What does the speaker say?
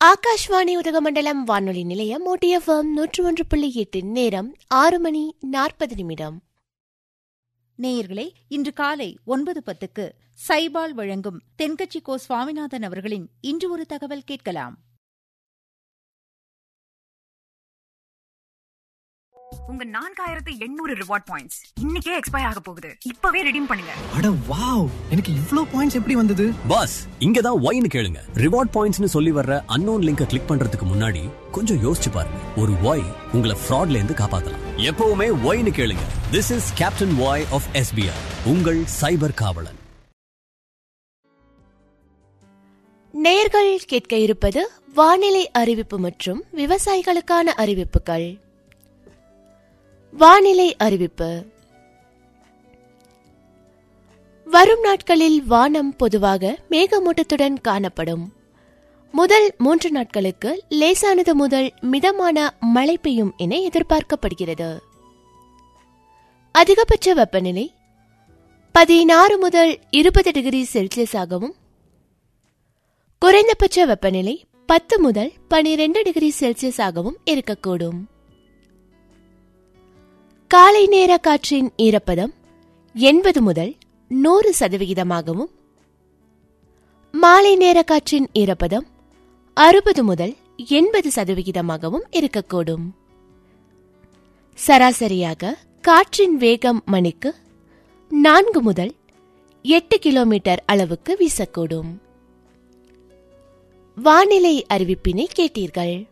ஆகாஷ்வாணி உதகமண்டலம் வானொலி நிலையம் ஓடிஎஃப்எம் நூற்று ஒன்று புள்ளி எட்டு நேரம் ஆறு மணி நாற்பது நிமிடம் நேயர்களே இன்று காலை ஒன்பது பத்துக்கு சைபால் வழங்கும் தென்கட்சி கோ சுவாமிநாதன் அவர்களின் இன்று ஒரு தகவல் கேட்கலாம் உங்க நான்காயிரத்து எண்ணூறு ரிவார்ட் பாயிண்ட்ஸ் இன்னைக்கே எக்ஸ்பயர் ஆக போகுது இப்பவே ரெடீம் பண்ணுங்க அட வாவ் எனக்கு இவ்ளோ பாயிண்ட்ஸ் எப்படி வந்தது பாஸ் இங்க தான் ஒய்னு கேளுங்க ரிவார்ட் பாயிண்ட்ஸ்னு சொல்லி வர்ற அன்னோன் லிங்கை கிளிக் பண்றதுக்கு முன்னாடி கொஞ்சம் யோசிச்சு பாருங்க ஒரு ஒய் உங்களை ஃப்ராட்ல இருந்து காப்பாத்தலாம் எப்பவுமே ஒய்னு கேளுங்க this is Captain Y of SBI உங்கள் சைபர் காவலன் நேர்கள் கேட்க இருப்பது வானிலை அறிவிப்பு மற்றும் விவசாயிகளுக்கான அறிவிப்புகள் வானிலை அறிவிப்பு வரும் நாட்களில் வானம் பொதுவாக மேகமூட்டத்துடன் காணப்படும் முதல் மூன்று நாட்களுக்கு லேசானது முதல் மிதமான மழை பெய்யும் என எதிர்பார்க்கப்படுகிறது அதிகபட்ச வெப்பநிலை பதினாறு முதல் இருபது டிகிரி செல்சியஸாகவும் குறைந்தபட்ச வெப்பநிலை பத்து முதல் பனிரெண்டு டிகிரி செல்சியஸாகவும் இருக்கக்கூடும் காலை நேர காற்றின் ஈரப்பதம் எண்பது முதல் நூறு சதவிகிதமாகவும் மாலை நேர காற்றின் ஈரப்பதம் அறுபது முதல் எண்பது சதவிகிதமாகவும் இருக்கக்கூடும் சராசரியாக காற்றின் வேகம் மணிக்கு நான்கு முதல் எட்டு கிலோமீட்டர் அளவுக்கு வீசக்கூடும் வானிலை அறிவிப்பினை கேட்டீர்கள்